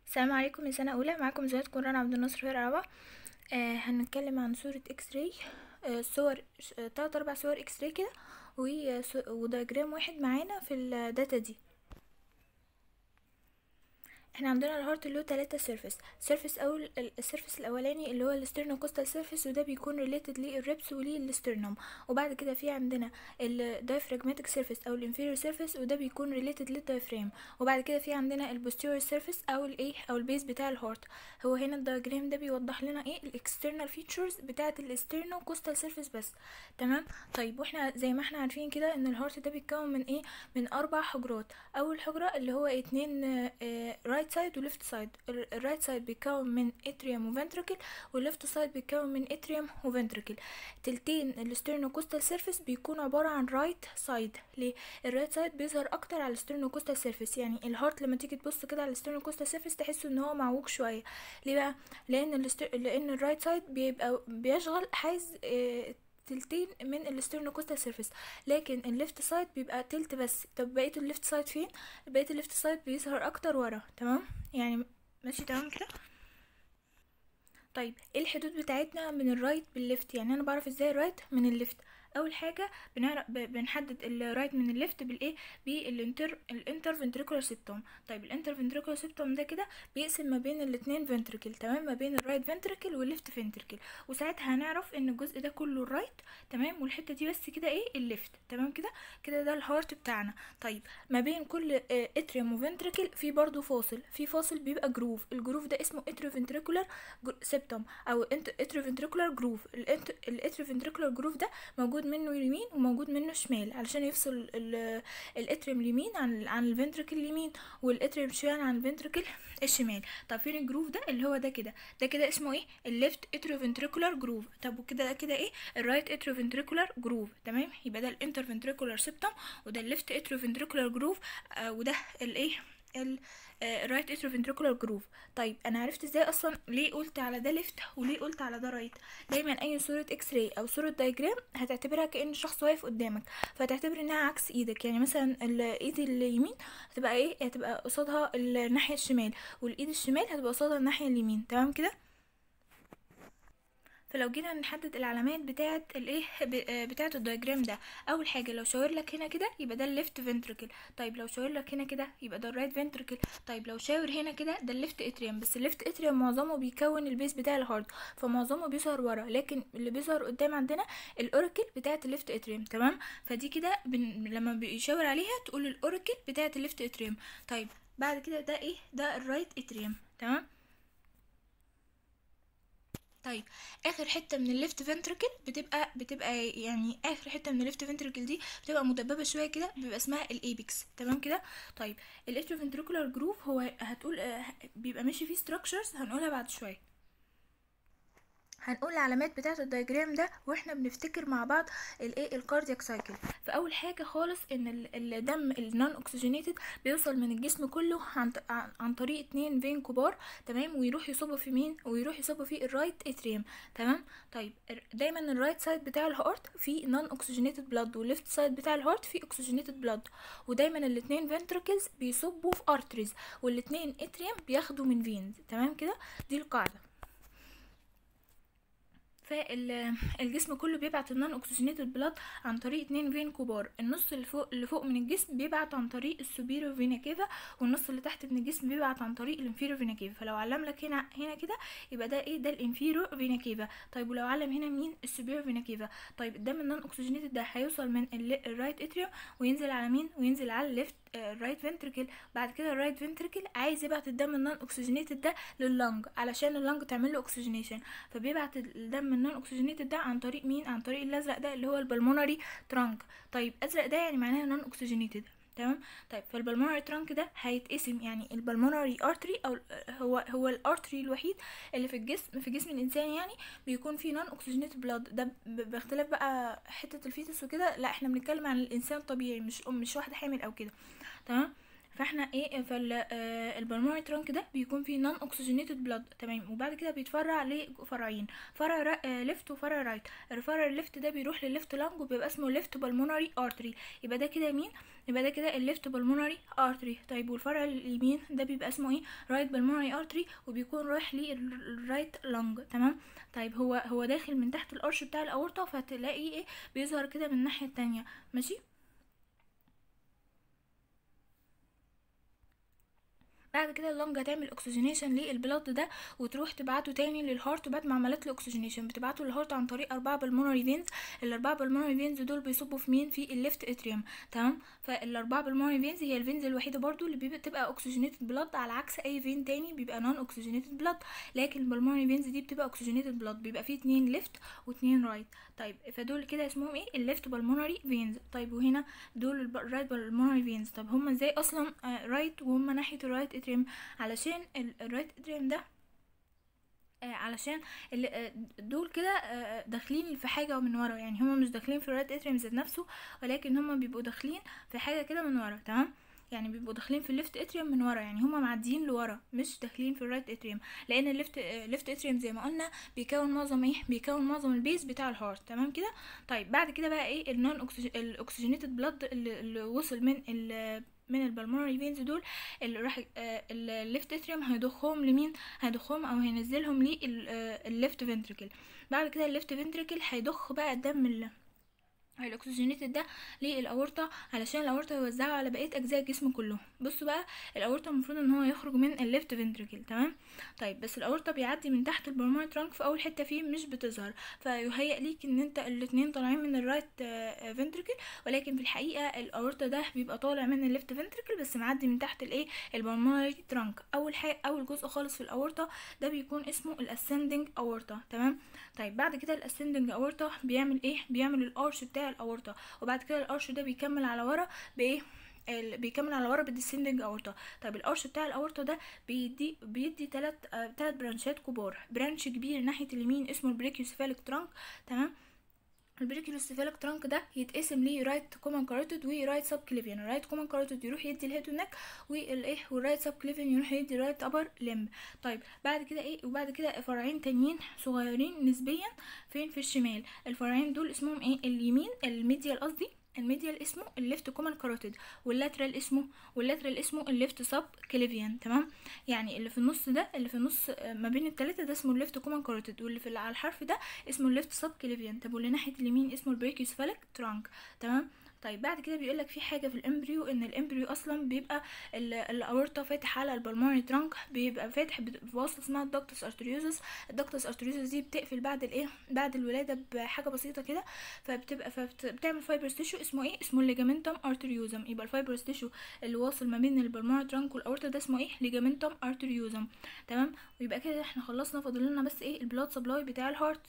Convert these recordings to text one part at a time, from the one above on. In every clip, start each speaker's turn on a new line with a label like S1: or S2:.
S1: السلام عليكم يا سنة أولى معاكم زياد قرآن عبد الناصر في رابعة آه هنتكلم عن صورة اكس راي آه صور آه تلات أربع صور اكس راي كده وصو- ودياجرام واحد معانا في الداتا دي احنا عندنا الهارت اللي هو تلاتة سيرفيس سيرفيس اول السيرفيس الاولاني اللي هو الاسترنوكوستال سيرفيس وده بيكون ريليتد للريبس وللاسترنوم وبعد كده في عندنا الدايفراجماتيك سيرفيس او الانفيريور سيرفيس وده بيكون ريليتد للدايفرام وبعد كده في عندنا البوستيريور سيرفيس او الايه او البيز بتاع الهارت هو هنا الدياجرام ده بيوضح لنا ايه الاكسترنال فيتشرز بتاعه الاسترنوكوستال سيرفيس بس تمام طيب واحنا زي ما احنا عارفين كده ان الهارت ده بيتكون من ايه من اربع حجرات اول حجره اللي هو اتنين رايت سايد وليفت سايد الرايت سايد بيتكون من اتريوم وفنتركل والليفت سايد بيتكون من اتريوم وفنتركل تلتين الاسترنوكوستال سيرفيس بيكون عباره عن رايت سايد ليه الرايت سايد بيظهر اكتر على الاسترنوكوستال سيرفيس يعني الهارت لما تيجي تبص كده على الاسترنوكوستال سيرفيس تحس ان هو معوج شويه ليه بقى لان الاستر... لان الرايت سايد بيبقى بيشغل حيز اه تلتين من الاسترنوكوستال سيرفيس لكن الليفت سايد بيبقى تلت بس طب بقيه الليفت سايد فين بقيه الليفت سايد بيظهر اكتر ورا تمام يعني ماشي تمام كده طيب ايه الحدود بتاعتنا من الرايت بالليفت يعني انا بعرف ازاي الرايت من الليفت اول حاجه بنعرف بنحدد الرايت من الليفت بالايه بالانتر الانتر فنتريكولار سيبتوم طيب الانتر فنتريكولار سيبتوم ده كده بيقسم ما بين الاثنين فنتريكل تمام ما بين الرايت فنتريكل والليفت فنتريكل وساعتها هنعرف ان الجزء ده كله الرايت تمام والحته دي بس كده ايه الليفت تمام كده كده ده الهارت بتاعنا طيب ما بين كل اتريوم وفنتريكل في برضو فاصل في فاصل بيبقى جروف الجروف ده اسمه اتريو فنتريكولار سيبتوم او اتريو فنتريكولار جروف الاتريو فنتريكولار جروف ده موجود منه يمين وموجود منه شمال علشان يفصل الاتريوم اليمين عن عن الفنتركل اليمين والاتريوم الشمال عن الفنتركل الشمال طب فين الجروف ده اللي هو ده كده ده كده اسمه ايه الليفت اتريو فنتريكولار جروف طب وكده ده كده ايه الرايت اتريو فنتريكولار جروف تمام يبقى ده الانتر فنتريكولار سيبتوم وده الليفت اتريو فنتريكولار جروف آه وده الايه الرايت اتريو فنتريكولار جروف طيب انا عرفت ازاي اصلا ليه قلت على ده ليفت وليه قلت على ده رايت دايما اي صوره اكس راي او صوره دايجرام هتعتبرها كان شخص واقف قدامك فهتعتبر انها عكس ايدك يعني مثلا الايد اليمين هتبقى ايه هتبقى قصادها الناحيه الشمال والايد الشمال هتبقى قصادها الناحيه اليمين تمام كده فلو جينا نحدد العلامات بتاعه الايه بتاعه الدياجرام ده اول حاجه لو شاور لك هنا كده يبقى ده الليفت فنتركل طيب لو شاور لك هنا كده يبقى ده الرايت فنتركل طيب لو شاور هنا كده ده الليفت اتريوم بس الليفت اتريوم معظمه بيكون البيس بتاع الهارت فمعظمه بيظهر ورا لكن اللي بيظهر قدام عندنا الاوراكل بتاعه الليفت اتريوم تمام فدي كده بن... لما بيشاور عليها تقول الاوراكل بتاعه الليفت اتريوم طيب بعد كده ده ايه ده الرايت اتريوم تمام طيب اخر حته من الليفت فنتركل بتبقى بتبقى يعني اخر حته من الليفت فنتركل دي بتبقى مدببه شويه كده بيبقى اسمها الايبكس تمام كده طيب الاتريو فنتريكولار جروف هو هتقول بيبقى ماشي فيه ستراكشرز هنقولها بعد شويه هنقول العلامات بتاعه الدياجرام ده واحنا بنفتكر مع بعض الايه الكاردياك سايكل فاول حاجه خالص ان الدم النون اوكسجينيتد بيوصل من الجسم كله عن عن طريق اتنين فين كبار تمام ويروح يصب في مين ويروح يصب في الرايت اتريوم تمام طيب دايما الرايت سايد بتاع الهارت فيه نون اوكسجينيتد بلاد والليفت سايد بتاع الهارت فيه اوكسجينيتد بلاد ودايما الاتنين فنتركلز بيصبوا في ارتريز والاتنين اتريوم بياخدوا من فينز تمام كده دي القاعده فالجسم كله بيبعت النون اوكسجينيتد بلاد عن طريق اتنين فين كبار النص اللي فوق اللي فوق من الجسم بيبعت عن طريق السوبيرو فينا كيفا والنص اللي تحت من الجسم بيبعت عن طريق الانفيرو فينا كيفا فلو علم لك هنا هنا كده يبقى ده ايه ده الانفيرو فينا كيفا طيب ولو علم هنا مين السوبيرو فينا كيفا طيب الدم النون اوكسجينيتد ده هيوصل من الرايت اتريوم وينزل على مين وينزل على الليفت الرايت فنتركل بعد كده الرايت فنتركل عايز يبعت الدم النون اوكسجينيتد ده لللنج علشان اللنج تعمل له اوكسجينيشن فبيبعت الدم النون اوكسجينيتد ده عن طريق مين عن طريق الازرق ده اللي هو البلمونري ترانك طيب ازرق ده يعني معناها نون اوكسجينيتد تمام طيب فالبلمونري ترانك ده هيتقسم يعني البلمونري ارتري او هو هو الارتري الوحيد اللي في الجسم في جسم الانسان يعني بيكون فيه نون اوكسجينيتد بلاد ده باختلاف بقى حته الفيتس وكده لا احنا بنتكلم عن الانسان الطبيعي مش ام مش واحده حامل او كده تمام فاحنا ايه فالبلمونري ترانك ده بيكون فيه نون اوكسجينيتد بلاد تمام وبعد كده بيتفرع لفرعين فرع ليفت وفرع رايت الفرع الليفت ده بيروح للليفت لانج وبيبقى اسمه ليفت بالمونري ارتري يبقى ده كده مين يبقى ده كده الليفت بالمونري ارتري طيب والفرع اليمين ده بيبقى اسمه ايه رايت بالمونري ارتري وبيكون رايح للرايت لانج تمام طيب هو هو داخل من تحت القرش بتاع الاورطه فتلاقيه ايه بيظهر كده من الناحيه التانية ماشي بعد كده اللنج هتعمل اكسجينيشن للبلاد ده وتروح تبعته تاني للهارت وبعد ما عملت له اكسجينيشن بتبعته للهارت عن طريق اربعه بالمونري فينز الاربعه بالمونري فينز دول بيصبوا في مين في الليفت اتريوم تمام فالاربعه بالمونري فينز هي الفينز الوحيده برضو اللي بتبقى اوكسجينيتد بلاد على عكس اي فين تاني بيبقى نون اوكسجينيتد بلاد لكن البالمونري فينز دي بتبقى اوكسجينيتد بلاد بيبقى فيه اتنين ليفت واتنين رايت طيب فدول كده اسمهم ايه الليفت بالمونري فينز طيب وهنا دول الرايت بالمونري فينز طب هما ازاي اصلا رايت وهم ناحيه الرايت اتريوم علشان الرايت اتريوم ده آه علشان آه دول كده آه داخلين في حاجه من ورا يعني هما مش داخلين في الرايت اتريوم ذات نفسه ولكن هما بيبقوا داخلين في حاجه كده من ورا تمام يعني بيبقوا داخلين في الليفت اتريوم من ورا يعني هما معديين لورا مش داخلين في الرايت اتريوم لان الليفت ليفت اتريوم زي ما قلنا بيكون معظم ايه بيكون معظم البيز بتاع الهارت تمام كده طيب بعد كده بقى ايه النون الاكسجينيتد بلاد اللي, اللي وصل من ال من البلمونري فينز دول اللي راح الليفت اتريوم هيضخهم لمين هيضخهم او هينزلهم للليفت فنتريكل بعد كده الليفت فنتريكل هيضخ بقى الدم اللي الاكسجينيتد ده للاورطه علشان الاورطه يوزعه على بقيه اجزاء الجسم كله بصوا بقى الاورطه المفروض ان هو يخرج من الليفت فنتريكل تمام طيب بس الاورطه بيعدي من تحت البلمونري ترانك في اول حته فيه مش بتظهر فيهيأ ليك ان انت الاتنين طالعين من الرايت فنتريكل ولكن في الحقيقه الاورطه ده بيبقى طالع من الليفت فنتريكل بس معدي من تحت الايه البلمونري ترانك اول حاجه اول جزء خالص في الاورطه ده بيكون اسمه الاسندنج اورطه تمام طيب بعد كده الاسندنج اورطه بيعمل ايه بيعمل الارش بتاع الاورطه وبعد كده الارش ده بيكمل على ورا بايه بيكمل على ورا بالديسندنج اورطه طب الارش بتاع الاورطه ده بيدي بيدي ثلاث ثلاث برانشات كبار برانش كبير ناحيه اليمين اسمه البريكيوسيفاليك ترانك تمام البريكيوسيفاليك ترانك ده يتقسم ليه رايت كومن كاروتيد ورايت سب كليفيان رايت كومن كاروتيد يروح يدي الهيد والنك والايه والرايت سب كليفيان يروح يدي رايت ابر لمب طيب بعد كده ايه وبعد كده فرعين تانيين صغيرين نسبيا فين في الشمال الفرعين دول اسمهم ايه اليمين الميديال قصدي الميديال اسمه الليفت كومن كاروتيد واللاترال اسمه واللاترال اسمه الليفت سب كليفيان تمام يعني اللي في النص ده اللي في النص ما بين التلاتة ده اسمه الليفت كومن كاروتيد واللي في على الحرف ده اسمه الليفت سب كليفيان طب واللي ناحيه اليمين اسمه البريكيوسفاليك ترانك تمام طيب بعد كده بيقول لك في حاجه في الامبريو ان الامبريو اصلا بيبقى الاورطه فاتح على البلمونري ترانك بيبقى فاتح بواسطه اسمها الدكتس ارتريوزس الدكتس ارتريوزس دي بتقفل بعد الايه بعد الولاده بحاجه بسيطه كده فبتبقى فبتعمل فايبرس تيشو اسمه ايه اسمه الليجامنتم ارتريوزم يبقى الفايبرس تيشو اللي واصل ما بين البلمونري ترانك والاورطه ده اسمه ايه ليجامنتم ارتريوزم تمام ويبقى كده احنا خلصنا فاضل لنا بس ايه البلاد سبلاي بتاع الهارت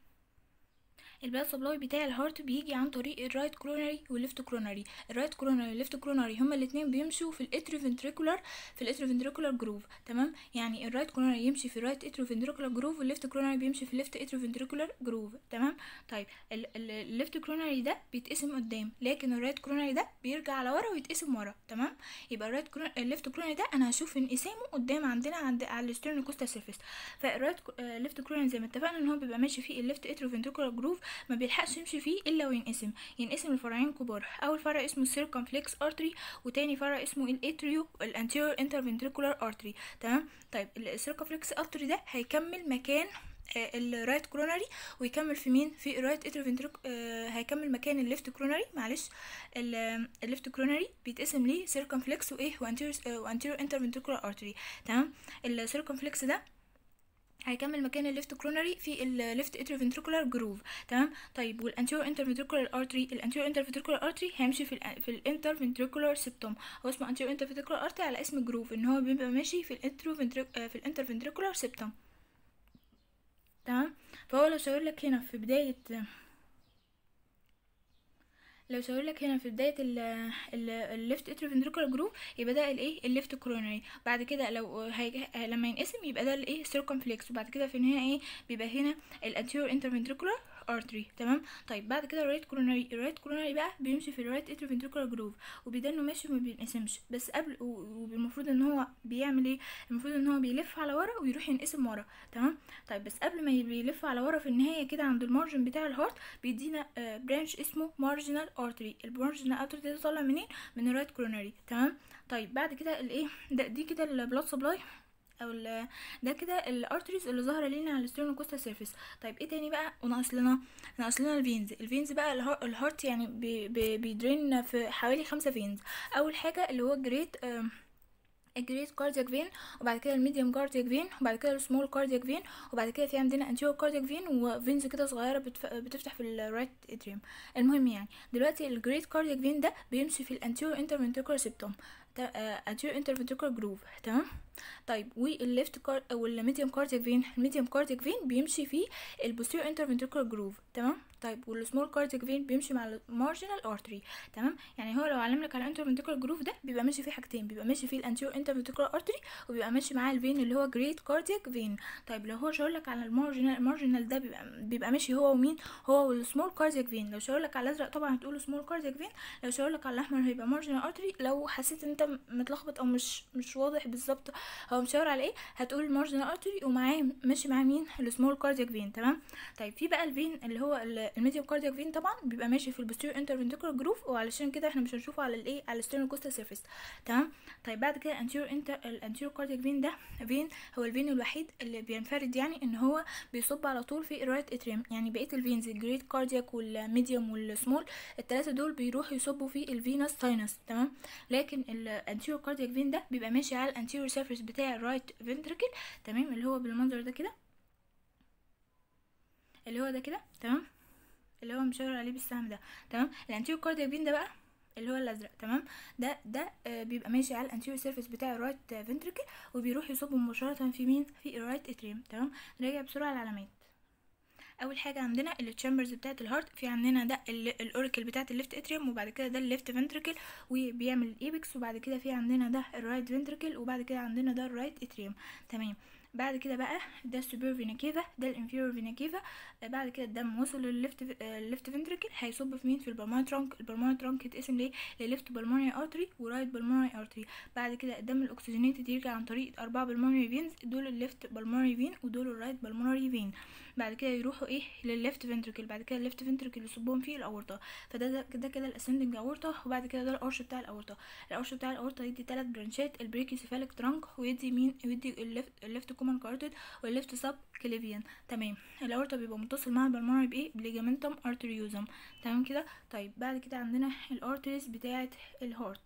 S1: البلاد سبلاي بتاع الهارت بيجي عن طريق الرايت كرونري والليفت كرونري الرايت كرونري والليفت كرونري هما الاثنين بيمشوا في الاتريفنتريكولار في الاتريفنتريكولار جروف تمام يعني الرايت كرونري يمشي في الرايت اتريفنتريكولار جروف والليفت كرونري بيمشي في الليفت اتريفنتريكولار جروف تمام طيب الليفت كرونري ده بيتقسم قدام لكن الرايت كرونري ده بيرجع على ورا ويتقسم ورا تمام يبقى الرايت كرونري الليفت كرونري ده انا هشوف انقسامه قدام عندنا عند على الستيرنوكوستال سيرفيس فالرايت ليفت كرونري زي ما اتفقنا ان هو بيبقى ماشي في الليفت اتريفنتريكولار جروف ما بيلحقش يمشي فيه الا وينقسم ينقسم لفرعين كبار اول فرع اسمه السيركمفلكس ارتري وتاني فرع اسمه الاتريو الانتيريور انترفنتريكولار ارتري تمام طيب السيركمفلكس ارتري ده هيكمل مكان الرايت كرونري ويكمل في مين في الرايت اتروفنتريك آه هيكمل مكان الليفت كرونري معلش الليفت كرونري بيتقسم ليه سيركمفلكس وايه وانتيريور وانتيريور انترفنتريكولار ارتري تمام السيركمفلكس ده هيكمل مكان الليفت كرونري في الليفت اتروفنتريكولار جروف تمام طيب والانتيريور انترفنتريكولار ارتري الانتيريور انترفنتريكولار ارتري هيمشي في ال في الانترفنتريكولار سيبتوم هو اسمه انتيريور انترفنتريكولار ارتري على اسم جروف ان هو بيبقى ماشي في الانتروفنتريك في الانترفنتريكولار سيبتوم تمام فهو لو شاور لك هنا في بدايه لو شاور لك هنا في بدايه الليفت اتروفنتريكولار جروف يبقى ده الايه الليفت كرونري بعد كده لو هي... لما ينقسم يبقى ده الايه سيركمفلكس وبعد كده في النهايه ايه بيبقى هنا الانتيريور انترفنتريكولار ارتري تمام طيب بعد كده الرايت كوروناري الرايت كوروناري بقى بيمشي في الرايت اتروفنتريكولار جروف وبيدانه ماشي وما بينقسمش بس قبل والمفروض ان هو بيعمل ايه المفروض ان هو بيلف على ورا ويروح ينقسم ورا تمام طيب بس قبل ما بيلف على ورا في النهايه كده عند المارجن بتاع الهارت بيدينا آه برانش اسمه مارجنال ارتري المارجنال ارتري ده طالع منين من الرايت كوروناري تمام طيب بعد كده الايه ده دي كده البلاد سبلاي او ده كده الارتريز اللي ظاهره لينا على الستيرنوكوستال سيرفيس طيب ايه تاني بقى وناقص لنا ناقص لنا الفينز الفينز بقى الهارت يعني بي بي بيدرين في حوالي خمسة فينز اول حاجه اللي هو جريت الجريت كاردياك فين وبعد كده الميديوم كاردياك فين وبعد كده السمول كاردياك فين وبعد كده في عندنا انتيرو كاردياك فين وفينز كده صغيره بتف... بتفتح في الرايت اتريوم المهم يعني دلوقتي الجريت كاردياك فين ده بيمشي في الانتيرو انترفنتريكولار سيبتوم انتيرو انترفنتريكولار جروف تمام طيب والليفت كار او الميديوم كاردياك فين الميديوم كاردياك فين بيمشي في البوستيريور انترفنتريكولار جروف تمام طيب والسمول كاردياك فين بيمشي مع المارجنال ارتري تمام يعني هو لو علم لك على الانترفنتريكولار جروف ده بيبقى ماشي فيه حاجتين بيبقى ماشي فيه الانتيريور انترفنتريكولار ارتري وبيبقى ماشي معاه الفين اللي هو جريت كاردياك فين طيب لو هو شاور لك على المارجنال المارجنال ده بيبقى بيبقى ماشي هو ومين هو والسمول كاردياك فين لو شاور لك على الازرق طبعا هتقول سمول كاردياك فين لو شاور لك على الاحمر هيبقى مارجنال ارتري لو حسيت انت متلخبط او مش مش واضح بالظبط هو مشاور على ايه هتقول المارجنال ارتري ومعاه ماشي معاه مين السمول كاردياك فين تمام طيب في بقى الفين اللي هو الميديوم كاردياك فين طبعا بيبقى ماشي في البوستيريور انترفنتريكولار جروف وعلشان كده احنا مش هنشوفه على الايه على الستيرنوكوستال سيرفيس تمام طيب بعد كده الانتيريور انتر الانتيريور كاردياك فين ده فين هو الفين الوحيد اللي بينفرد يعني ان هو بيصب على طول في الرايت اتريم يعني بقيه الفينز الجريت كاردياك والميديوم والسمول الثلاثه دول بيروحوا يصبوا في الفينوس ساينس تمام لكن الانتيريور كاردياك فين ده بيبقى ماشي على الانتيريور سيرفيس بتاع الرايت فنتريكل تمام اللي هو بالمنظر ده كده اللي هو ده كده تمام اللي هو مشاور عليه بالسهم ده تمام الانتيريور كاردياك فين ده بقى اللي هو الازرق تمام ده ده آه بيبقى ماشي على الانتيريور سيرفيس بتاع الرايت فنتريكل وبيروح يصب مباشره في مين في الرايت اتريم تمام نراجع بسرعه العلامات اول حاجه عندنا التشامبرز بتاعه الهارت في عندنا ده الاوريكل بتاعه الليفت اتريوم وبعد كده ده الليفت فنتريكل وبيعمل الايبكس وبعد كده في عندنا ده الرايت فنتريكل وبعد كده عندنا ده الرايت اتريوم تمام بعد كده بقى ده السوبر فينا كيفا ده الانفيرور فينا كيفا بعد كده الدم وصل للليفت الليفت فنتريكل هيصب في مين في البلمونري ترانك البلمونري ترانك يتقسم ليه لليفت بالمونري ارتري ورايت بالمونري ارتري بعد كده الدم الاكسجينيتد يرجع عن طريق اربعه بالمونري فينز دول الليفت بالمونري فين ودول الرايت بالمونري فين بعد كده يروحوا ايه للليفت فنتريكل بعد كده الليفت فنتريكل يصبهم فيه الاورطه فده ده كده كده الاسندنج اورطه وبعد كده ده القرش بتاع الاورطه القرش بتاع الاورطه يدي ثلاث برانشات البريكيسيفاليك ترانك ويدي مين ويدي الليفت الليفت كومن كارتد والليفت سب كليفيان تمام الاورطه بيبقى متصل مع البلمونري بايه بليجامنتم ارتريوزم تمام كده طيب بعد كده عندنا الارتريز بتاعه الهارت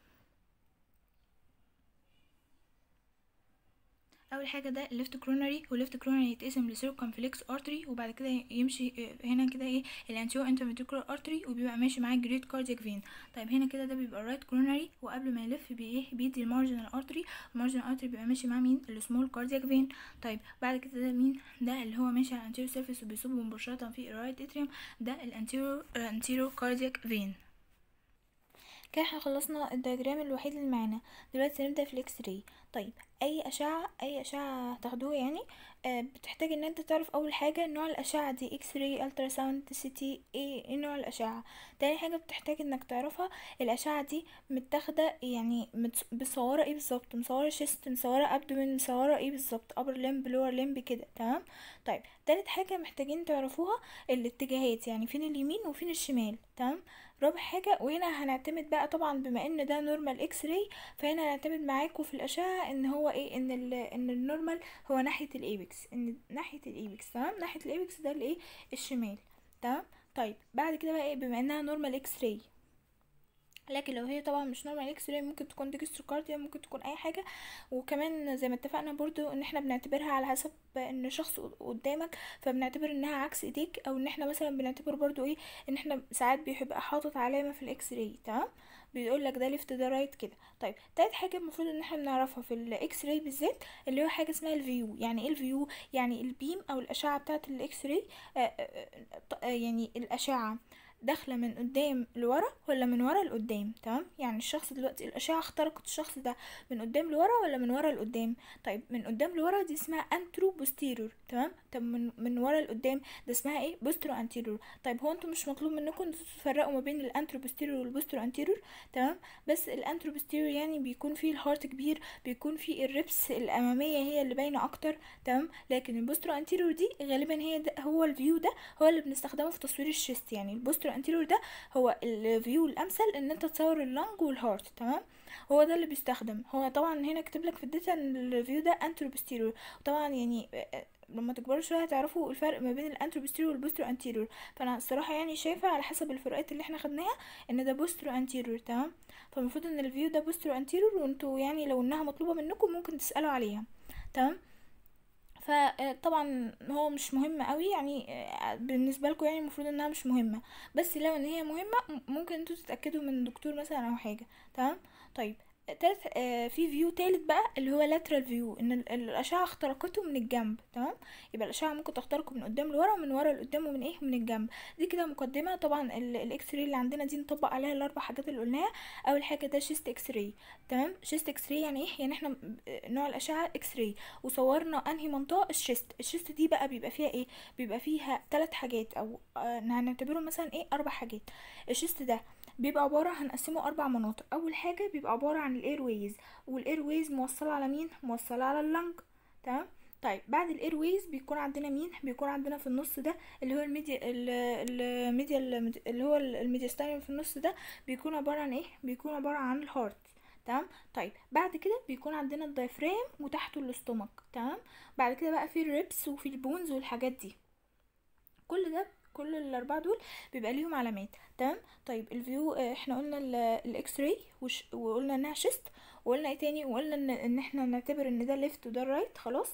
S1: اول حاجه ده الليفت كرونري والليفت كرونري يتقسم لسيركمفلكس ارتري وبعد كده يمشي هنا كده ايه الانتيو انترفنتريكولار ارتري وبيبقى ماشي معاه جريت كاردياك فين طيب هنا كده ده بيبقى الرايت كرونري وقبل ما يلف بي ايه بيدي المارجنال ارتري المارجنال ارتري بيبقى ماشي مع مين السمول كاردياك فين طيب بعد كده ده مين ده اللي هو ماشي على الانتيرو سيرفيس وبيصب مباشره في الرايت اتريوم ده الانتيرو انتيرو كاردياك فين كده احنا خلصنا الدياجرام الوحيد اللي معانا دلوقتي نبدا في الاكس راي طيب اي اشعه اي اشعه هتاخدوها يعني آه بتحتاج ان انت تعرف اول حاجه نوع الاشعه دي اكس راي الترا ساوند سي تي ايه ايه نوع الاشعه تاني حاجه بتحتاج انك تعرفها الاشعه دي متاخده يعني مصوره ايه بالظبط مصوره شيست مصوره ابدومين مصوره ايه بالظبط ابر لمب لور لمب كده تمام طيب تالت حاجه محتاجين تعرفوها الاتجاهات يعني فين اليمين وفين الشمال تمام رابع حاجة وهنا هنعتمد بقى طبعا بما ان ده نورمال اكس راي فهنا هنعتمد معاكم في الاشعة ان هو ايه ان ال ان النورمال هو ناحية الايبكس ان ناحية الايبكس تمام ناحية الايبكس ده الايه الشمال تمام طيب بعد كده بقى ايه بما انها نورمال اكس راي لكن لو هي طبعا مش نورمال اكس راي ممكن تكون ديكستروكارديا ممكن تكون اي حاجه وكمان زي ما اتفقنا برضو ان احنا بنعتبرها على حسب ان شخص قدامك فبنعتبر انها عكس ايديك او ان احنا مثلا بنعتبر برضو ايه ان احنا ساعات بيبقى حاطط علامه في الاكس راي تمام بيقول لك ده ليفت ده رايت كده طيب تالت حاجه المفروض ان احنا بنعرفها في الاكس راي بالذات اللي هو حاجه اسمها الفيو يعني ايه الفيو يعني البيم او الاشعه بتاعه الاكس راي يعني الاشعه داخله من قدام لورا ولا من ورا لقدام تمام يعني الشخص دلوقتي الاشعه اخترقت الشخص ده من قدام لورا ولا من ورا لقدام طيب من قدام لورا دي اسمها انترو بوستيرور تمام طب من من ورا لقدام ده اسمها ايه بوسترو انتيرور طيب هو انتوا مش مطلوب منكم انتوا تفرقوا ما بين الانترو بوستيرور والبوسترو انتيرور تمام بس الانترو بوستيرور يعني بيكون فيه الهارت كبير بيكون فيه الربس الاماميه هي اللي باينه اكتر تمام لكن البوسترو انتيرور دي غالبا هي ده هو الفيو ده هو اللي بنستخدمه في تصوير الشيست يعني البوسترو انتيرور ده هو الفيو الامثل ان انت تصور اللنج والهارت تمام هو ده اللي بيستخدم هو طبعا هنا كاتب لك في الداتا ان الفيو ده انترو بوستيرور طبعا يعني لما تكبروا شويه هتعرفوا الفرق ما بين الانترو بوستيرور والبوسترو انتيرور فانا الصراحه يعني شايفه على حسب الفروقات اللي احنا خدناها ان ده بوسترو انتيرور تمام فالمفروض ان الفيو ده بوسترو انتيرور وانتوا يعني لو انها مطلوبه منكم ممكن تسالوا عليها تمام فطبعا هو مش مهم قوي يعني بالنسبه لكم يعني المفروض انها مش مهمه بس لو ان هي مهمه ممكن انتوا تتاكدوا من دكتور مثلا او حاجه تمام طيب تالت آه في فيو تالت بقى اللي هو lateral فيو ان الاشعه اخترقته من الجنب تمام يبقى الاشعه ممكن تخترقه من قدام لورا ومن ورا لقدام ومن ايه من الجنب دي كده مقدمه طبعا الاكس راي اللي عندنا دي نطبق عليها الاربع حاجات اللي قلناها اول حاجه ده شيست اكس راي تمام شيست اكس راي يعني ايه يعني احنا نوع الاشعه اكس راي وصورنا انهي منطقه الشيست الشيست دي بقى بيبقى فيها ايه بيبقى فيها ثلاث حاجات او آه هنعتبره مثلا ايه اربع حاجات الشيست ده بيبقى عبارة هنقسمه أربع مناطق أول حاجة بيبقى عبارة عن الاير ويز والاير ويز موصلة على مين موصلة على اللنج تمام طيب بعد الاير ويز بيكون عندنا مين بيكون عندنا في النص ده اللي هو الميديا الميديا اللي هو الميدياستايم في النص ده بيكون عبارة عن ايه بيكون عبارة عن الهارت تمام طيب بعد كده بيكون عندنا الدايفرام وتحته الاستومك تمام بعد كده بقى في الريبس وفي البونز والحاجات دي كل ده كل الاربعه دول بيبقى ليهم علامات تمام طيب الفيو احنا قلنا الاكس راي وقلنا انها شيست وقلنا ايه تاني وقلنا ان, إن احنا نعتبر ان ده ليفت وده رايت خلاص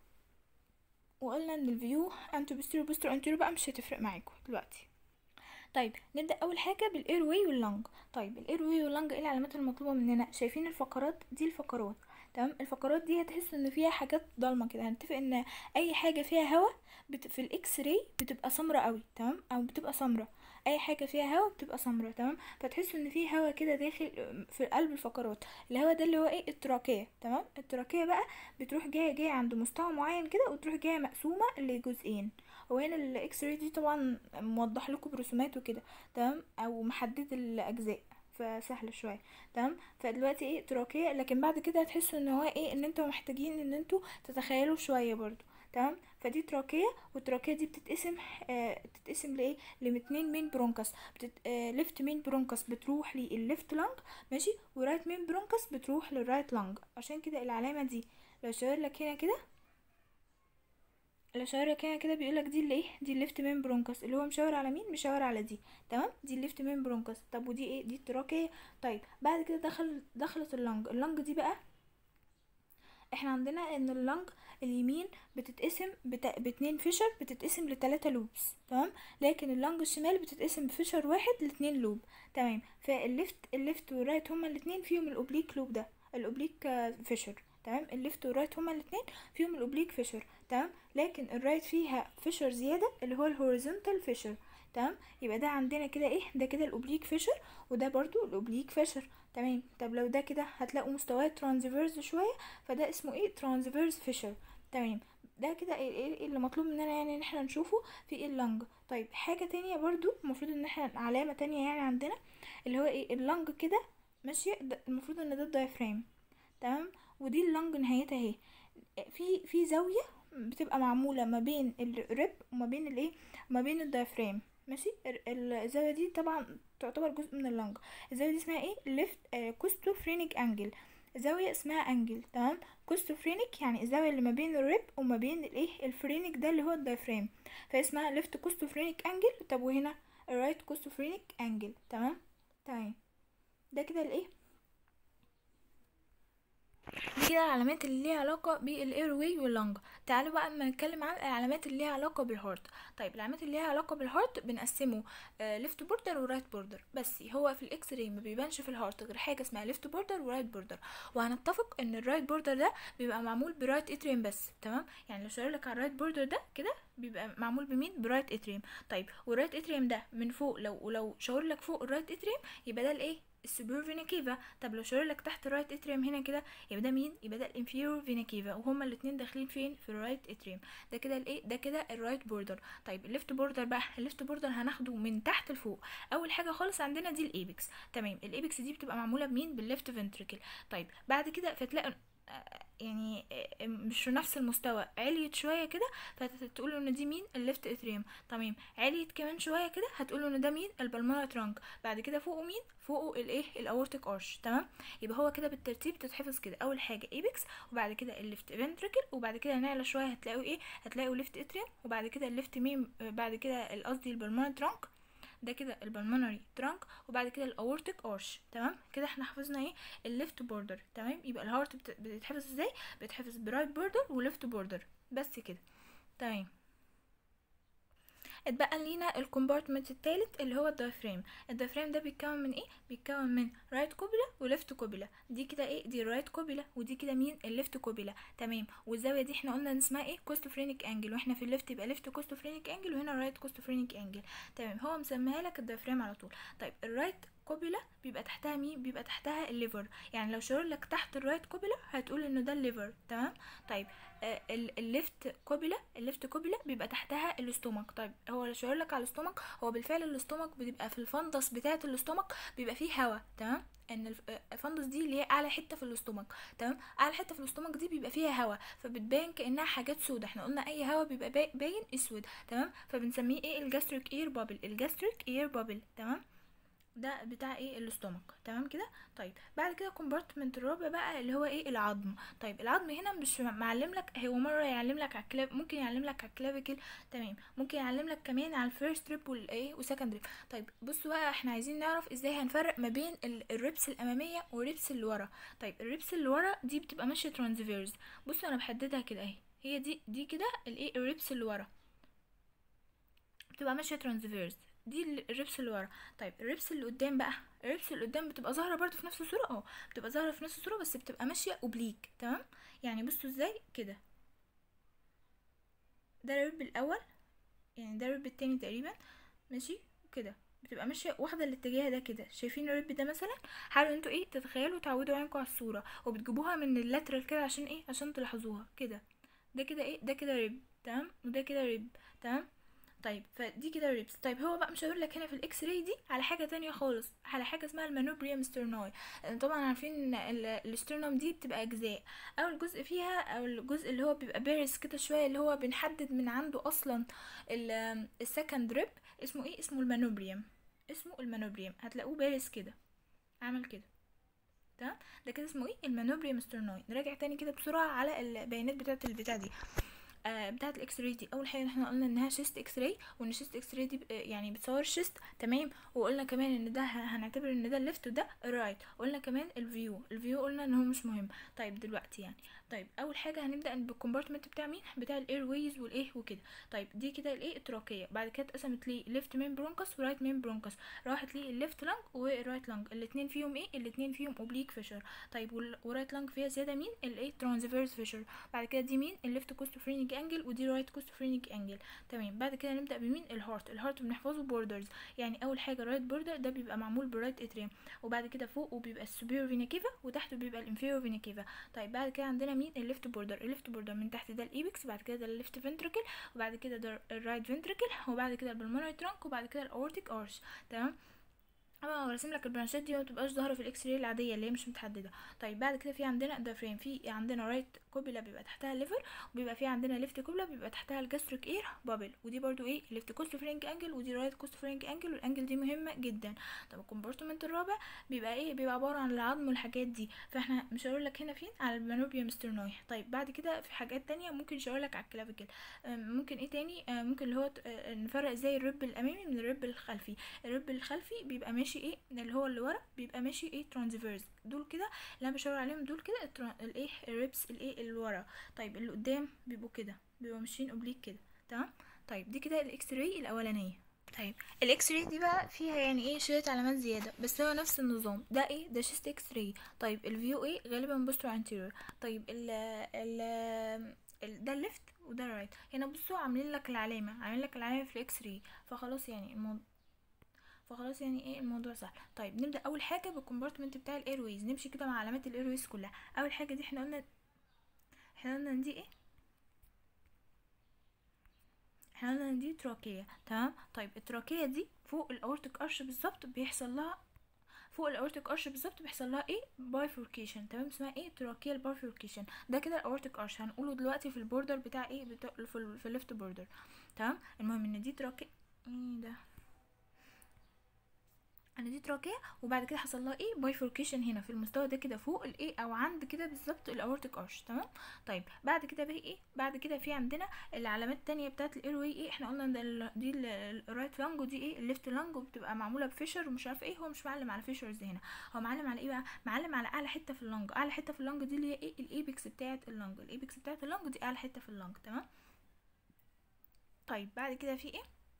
S1: وقلنا ان الفيو انتو بوستيرو بوستيرو انتيرو بقى مش هتفرق معاكم دلوقتي طيب نبدا اول حاجه بالاير واي واللنج طيب الاير واي واللنج ايه العلامات المطلوبه مننا شايفين الفقرات دي الفقرات تمام الفقرات دي هتحس ان فيها حاجات ضلمه كده هنتفق ان اي حاجه فيها هواء بت... في الاكس راي بتبقى سمرة قوي تمام او بتبقى سمرة اي حاجه فيها هواء بتبقى سمرة تمام فتحس ان في هواء كده داخل في قلب الفقرات الهواء ده اللي هو ايه التراكيه تمام التراكيه بقى بتروح جايه جايه عند مستوى معين كده وتروح جايه مقسومه لجزئين وهنا الاكس راي دي طبعا موضح لكم برسومات وكده تمام او محدد الاجزاء فسهل شويه تمام فدلوقتي ايه تراكيه لكن بعد كده هتحسوا ان هو ايه ان انتوا محتاجين ان انتوا تتخيلوا شويه برضو تمام فدي تراكيه والتراكيه دي بتتقسم آه بتتقسم لايه لاتنين مين برونكس بتت... آه ليفت مين برونكس بتروح للليفت لانج ماشي ورايت مين برونكس بتروح للرايت لانج عشان كده العلامه دي لو شاور لك هنا كده لو شاور لك هنا كده بيقول لك دي اللي ايه دي الليفت مين برونكس اللي هو مشاور على مين مشاور على دي تمام دي الليفت مين برونكس طب ودي ايه دي التراكيه طيب بعد كده دخل دخلت اللنج اللنج دي بقى احنا عندنا ان اللنج اليمين بتتقسم بت... باتنين فيشر بتتقسم لتلاتة لوبس تمام لكن اللنج الشمال بتتقسم بفيشر واحد لاتنين لوب تمام فالليفت الليفت والرايت هما الاتنين فيهم الاوبليك لوب ده الاوبليك فيشر تمام الليفت والرايت هما الاتنين فيهم الاوبليك فيشر تمام لكن الرايت فيها فيشر زيادة اللي هو الهوريزونتال فيشر تمام يبقى ده عندنا كده ايه ده كده الاوبليك فيشر وده برضو الاوبليك فيشر تمام طب لو ده كده هتلاقوا مستويات ترانزفيرز شويه فده اسمه ايه ترانزفيرز فيشر تمام ده كده ايه إيه اللي مطلوب مننا يعني ان احنا نشوفه في اللنج طيب حاجه تانية برضو المفروض ان احنا علامه تانية يعني عندنا اللي هو ايه اللنج كده ماشيه المفروض ان ده الدايفرام تمام ودي اللنج نهايتها اهي في في زاويه بتبقى معموله ما بين الريب وما بين الايه وما بين الدايفرام ماشي الزاويه دي طبعا تعتبر جزء من اللنج الزاويه دي اسمها ايه ليفت آه كوستوفرينيك انجل زاويه اسمها انجل تمام كوستوفرينيك يعني الزاويه اللي ما بين الريب وما بين الايه الفرينيك ده اللي هو الدايفرام فاسمها ليفت كوستوفرينيك انجل طب وهنا الرايت كوستوفرينيك انجل تمام تمام ده كده الايه دي كده العلامات اللي ليها علاقة بالاير واي واللنج تعالوا بقى اما نتكلم عن العلامات اللي ليها علاقة بالهارت طيب العلامات اللي ليها علاقة بالهارت بنقسمه ليفت بوردر ورايت بوردر بس هو في الاكس راي ما بيبانش في الهارت غير حاجة اسمها ليفت بوردر ورايت بوردر وهنتفق ان الرايت بوردر ده بيبقى معمول برايت اتريم بس تمام يعني لو شاور لك على الرايت بوردر ده كده بيبقى معمول بمين برايت اتريم طيب والرايت اتريم ده من فوق لو لو شاور لك فوق الرايت اتريم يبقى ده الايه السوبر فينا كيفا طب لو شاور لك تحت الرايت اتريم هنا كده يبقى ده مين يبقى ده الانفيرور فينا كيفا وهما الاثنين داخلين فين في الرايت اتريم ده كده الايه ده كده الرايت بوردر طيب الليفت بوردر بقى الليفت بوردر هناخده من تحت لفوق اول حاجه خالص عندنا دي الايبكس تمام الايبكس دي بتبقى معموله بمين بالليفت فنتريكل طيب بعد كده فتلاقي يعني مش في نفس المستوى عليت شويه كده فتقولوا ان دي مين الليفت اتريم تمام عليت كمان شويه كده هتقولوا ان ده مين البلمونر ترانك بعد كده فوقه مين فوقه الايه الاورتيك ارش تمام يبقى هو كده بالترتيب تتحفظ كده اول حاجه ايبكس وبعد كده الليفت فنتريكل وبعد كده نعلى شويه هتلاقوا ايه هتلاقوا ليفت اتريم وبعد كده الليفت ميم بعد كده قصدي البلمونر ترانك ده كده البلمونري ترانك وبعد كده الاورتيك ارش تمام كده احنا حفظنا ايه الليفت بوردر تمام يبقى الهارت بت... بتتحفظ ازاي بتتحفظ برايت بوردر وليفت بوردر بس كده تمام اتبقى لينا الكومبارتمنت التالت اللي هو الدايفرام الدايفرام ده بيتكون من ايه بيتكون من رايت كوبيلا وليفت كوبيلا دي كده ايه دي الرايت كوبيلا ودي كده مين الليفت كوبيلا تمام والزاويه دي احنا قلنا ان اسمها ايه كوستوفرينيك انجل واحنا في الليفت يبقى ليفت كوستوفرينيك انجل وهنا رايت كوستوفرينيك انجل تمام هو مسميها لك الدايفرام على طول طيب الرايت كوبيلا بيبقى تحتها مين بيبقى تحتها الليفر يعني لو شاور لك تحت الرايت كوبيلا هتقول انه ده الليفر تمام طيب آه الليفت كوبيلا الليفت كوبيلا بيبقى تحتها الاستومك طيب هو لو شاور لك على الاستومك هو بالفعل الاستومك بيبقى في الفندس بتاعه الاستومك بيبقى فيه هواء تمام ان الفندس دي اللي هي اعلى حته في الاستومك تمام اعلى حته في الاستومك دي بيبقى فيها هواء فبتبان كانها حاجات سودة احنا قلنا اي هواء بيبقى باين اسود تمام فبنسميه ايه الجاستريك اير بابل الجاستريك اير بابل تمام ده بتاع ايه الاستومك تمام كده طيب بعد كده كومبارتمنت الرابع بقى اللي هو ايه العظم طيب العظم هنا مش معلم لك هو مره يعلم لك على الكلاب ممكن يعلم لك على الكلافيكل تمام ممكن يعلم لك كمان على الفيرست ريب والايه وسكند ريب طيب بصوا بقى احنا عايزين نعرف ازاي هنفرق ما بين الريبس الاماميه والريبس اللي ورا طيب الريبس اللي ورا دي بتبقى ماشيه ترانسفيرز بصوا انا بحددها كده اهي هي دي دي كده الايه الريبس اللي ورا بتبقى ماشيه ترانسفيرز دي الريبس اللي ورا طيب الريبس اللي قدام بقى الريبس اللي قدام بتبقى ظاهره برضو في نفس الصوره اه بتبقى ظاهره في نفس الصوره بس بتبقى ماشيه اوبليك تمام يعني بصوا ازاي كده ده الريب الاول يعني ده الريب التاني تقريبا ماشي كده بتبقى ماشيه واخده الاتجاه ده كده شايفين الريب ده مثلا حاولوا انتوا ايه تتخيلوا تعودوا عينكم على الصوره وبتجيبوها من اللاترال كده عشان ايه عشان تلاحظوها كده ده كده ايه ده كده ريب تمام وده كده ريب تمام طيب فدي كده ريبس طيب هو بقى مش هقول لك هنا في الاكس راي دي على حاجه تانية خالص على حاجه اسمها المانوبريم سترناي طبعا عارفين ان الاسترنوم دي بتبقى اجزاء اول جزء فيها او الجزء اللي هو بيبقى بارز كده شويه اللي هو بنحدد من عنده اصلا السكند ريب اسمه ايه اسمه المانوبريم اسمه المانوبريم هتلاقوه بارز كده عمل كده تمام ده كده اسمه ايه المانوبريم سترناي نراجع تاني كده بسرعه على البيانات بتاعه البتاع دي آه بتاعه الاكس راي دي اول حاجه احنا قلنا انها شيست اكس راي وان شيست اكس راي دي يعني بتصور شيست تمام وقلنا كمان ان ده هنعتبر ان ده الليفت وده الرايت قلنا كمان الفيو الفيو قلنا ان هو مش مهم طيب دلوقتي يعني طيب اول حاجه هنبدا بالكومبارتمنت بتاع مين بتاع الاير ويز والايه وكده طيب دي كده الايه التراكيه بعد كده اتقسمت لي ليفت مين برونكس ورايت مين برونكس راحت لي الليفت لانج والرايت لانج الاثنين فيهم ايه الاثنين فيهم اوبليك فيشر طيب والرايت لانج فيها زياده مين الايه ترانسفيرس فيشر بعد كده دي مين الليفت كوستوفرينيك انجل ودي رايت كوستوفرينيك انجل تمام بعد كده نبدا بمين الهارت الهارت بنحفظه بوردرز يعني اول حاجه رايت بوردر ده بيبقى معمول بالرايت اتريم وبعد كده فوق وبيبقى السوبيريور فينا كيفا وتحته بيبقى الانفيريور فينا كيفا طيب بعد كده عندنا مين الليفت بوردر الليفت بوردر من تحت ده الايبكس بعد كده ده الليفت فنتريكل وبعد كده ده الرايت فنتريكل وبعد كده البلمونري ترانك وبعد كده الاورتيك ارش تمام طبعا راسم لك البرانشات دي ما بتبقاش ظاهره في الاكس راي العاديه اللي هي مش متحدده طيب بعد كده في عندنا الدايفرام في عندنا رايت كوبيلا بيبقى تحتها الليفر وبيبقى في عندنا ليفت كوبيلا بيبقى تحتها الجاستريك اير بابل ودي برضو ايه ليفت كوست فرينج انجل ودي رايت كوست فرينج انجل والانجل دي مهمه جدا طب الكومبارتمنت الرابع بيبقى ايه بيبقى عباره عن العظم والحاجات دي فاحنا مش هقول لك هنا فين على المانوبيوم سترنوي طيب بعد كده في حاجات تانية ممكن مش هقول لك على الكلافيكل ممكن ايه تاني آه ممكن اللي هو آه نفرق ازاي الرب الامامي من الرب الخلفي الرب الخلفي بيبقى ماشي ايه اللي هو اللي ورا بيبقى ماشي ايه ترانسفيرس دول كده اللي انا بشاور عليهم دول كده الايه الريبس الايه اللي ورا طيب اللي قدام بيبقوا كده بيبقوا ماشيين اوبليك كده تمام طيب دي كده الاكس راي الاولانيه طيب الاكس راي دي بقى فيها يعني ايه شويه علامات زياده بس هو نفس النظام ده ايه ده شيست اكس راي طيب الفيو ايه غالبا بوستر انتيريور طيب ال ال ده الليفت وده الرايت هنا بصوا عاملين لك العلامه عاملين لك العلامه في الاكس راي فخلاص يعني الموضوع فخلاص يعني ايه الموضوع سهل طيب نبدا اول حاجه بالكومبارتمنت بتاع الايرويز نمشي كده مع علامات الايرويز كلها اول حاجه دي احنا قلنا احنا قلنا دي ايه احنا قلنا دي تراكيه تمام طيب التراكيه دي فوق الاورتيك ارش بالظبط بيحصل لها فوق الاورتيك ارش بالظبط بيحصل لها ايه بايفوركيشن تمام اسمها ايه تراكيال بايفوركيشن ده كده الاورتيك ارش هنقوله دلوقتي في البوردر بتاع ايه بتاع في, ال في الليفت بوردر تمام المهم ان دي تراكيه ايه ده انا دي تراكيه وبعد كده حصل لها ايه بايفوركيشن هنا في المستوى ده كده فوق الايه او عند كده بالظبط الاورتيك ارش تمام طيب بعد كده بقى ايه بعد كده في عندنا العلامات التانية بتاعه الايروي ايه احنا قلنا ده دي الرايت لانج ودي ايه الليفت لانج وبتبقى معموله بفيشر ومش عارف ايه هو مش معلم على فيشرز هنا هو معلم على ايه بقى معلم على اعلى حته في اللانج اعلى حته في اللانج دي اللي هي ايه الايبكس بتاعه اللانج الايبكس بتاعه اللانج دي اعلى حته في اللانج تمام طيب بعد كده في ايه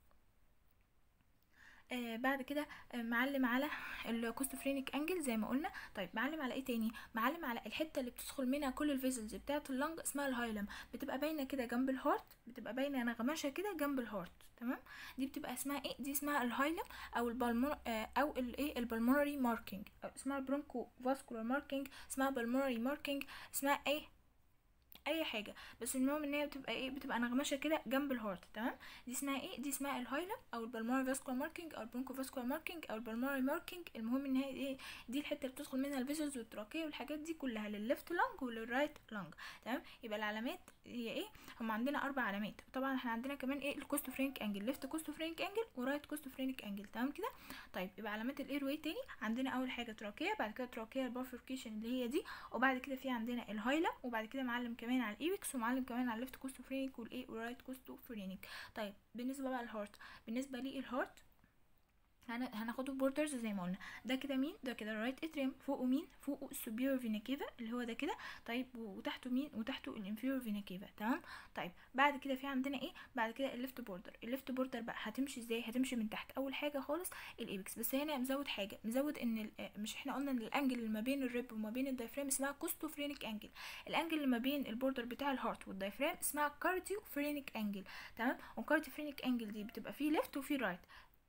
S1: آه بعد كده آه معلم على الكوستوفرينيك انجل زي ما قلنا طيب معلم على ايه تاني معلم على الحته اللي بتدخل منها كل الفيزلز بتاعه اللنج اسمها الهايلم بتبقى باينه كده جنب الهارت بتبقى باينه نغمشه كده جنب الهارت تمام دي بتبقى اسمها ايه دي اسمها الهايلم او البلمون آه او الايه البلمونري ماركينج اسمها برونكو فاسكولار ماركينج اسمها بالمونري ماركينج اسمها ايه اي حاجه بس المهم ان هي بتبقى ايه بتبقى نغمشه كده جنب الهارت تمام دي اسمها ايه دي اسمها الهايلم او البلمونري فاسكولار ماركينج او البرونكو فاسكولار ماركينج او البلمونري ماركينج المهم ان هي ايه دي الحته اللي بتدخل منها الفيزلز والتراكيه والحاجات دي كلها للليفت لانج وللرايت لانج تمام يبقى العلامات هي ايه هم عندنا اربع علامات طبعا احنا عندنا كمان ايه الكوستوفرينك انجل ليفت كوستوفرينك انجل ورايت كوستوفرينك انجل تمام كده طيب يبقى علامات الاير واي تاني عندنا اول حاجه تراكيه بعد كده تراكيه البافوركيشن اللي هي دي وبعد كده في عندنا الهايلم وبعد كده معلم كمان على الايبكس ومعلم كمان على الليفت كوستوفرينك والايه والرايت كوستوفرينك طيب بالنسبه بقى للهارت بالنسبه للهارت هناخده بوردرز زي ما قلنا ده كده مين ده كده الرايت اتريم فوقه مين فوقه السوبيريور فينا كيفا اللي هو ده كده طيب وتحته مين وتحته الانفيريور فينا كيفا تمام طيب بعد كده في عندنا ايه بعد كده الليفت بوردر الليفت بوردر بقى هتمشي ازاي هتمشي من تحت اول حاجه خالص الايبكس بس هنا مزود حاجه مزود ان مش احنا قلنا ان الانجل اللي ما بين الريب وما بين الدايفرام اسمها كوستوفرينيك انجل الانجل اللي ما بين البوردر بتاع الهارت والدايفرام اسمها كارديو فرينيك انجل تمام والكارديو فرينيك انجل دي بتبقى فيه ليفت وفيه رايت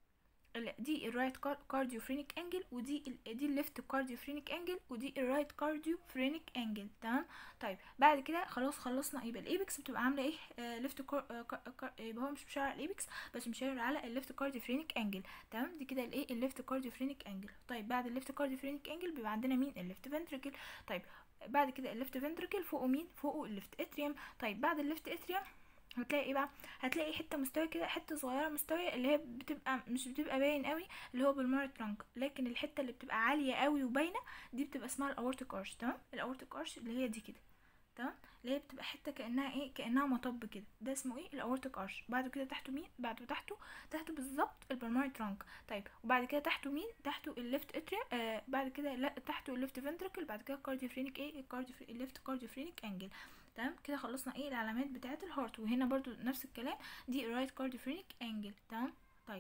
S1: دي الرايت كارديو فرينيك انجل ودي ال دي الليفت كارديو فرينيك انجل ودي الرايت كارديو فرينيك انجل تمام طيب بعد كده خلاص خلصنا يبقى الايبكس بتبقى عامله ايه آه ليفت كار آه كار يبقى هو مش مشاور على الايبكس بس مشاور على الليفت كارديو فرينيك انجل تمام دي كده الايه الليفت كارديو فرينيك انجل طيب بعد الليفت كارديو فرينيك انجل بيبقى عندنا مين الليفت فنتريكل طيب بعد كده الليفت فنتريكل فوقه مين فوقه الليفت اتريوم طيب بعد الليفت اتريوم هتلاقي ايه بقى هتلاقي حته مستويه كده حته صغيره مستويه اللي هي بتبقى مش بتبقى باين قوي اللي هو بالمارت ترانك لكن الحته اللي بتبقى عاليه قوي وباينه دي بتبقى اسمها الاورتيك ارش تمام الاورتيك ارش اللي هي دي كده تمام اللي هي بتبقى حته كانها ايه كانها مطب كده ده اسمه ايه الاورتيك ارش بعد كده تحته مين بعد تحته تحته بالظبط البلماري ترانك طيب وبعد كده تحته مين تحته الليفت اتريا آه بعد كده لا تحته الليفت فنتركل بعد كده كارديو فرينيك ايه الكارديو الليفت كارديو فرينيك انجل تمام كده خلصنا ايه العلامات بتاعه الهارت وهنا برضو نفس الكلام دي الرايت كارديو فرينيك انجل تمام طيب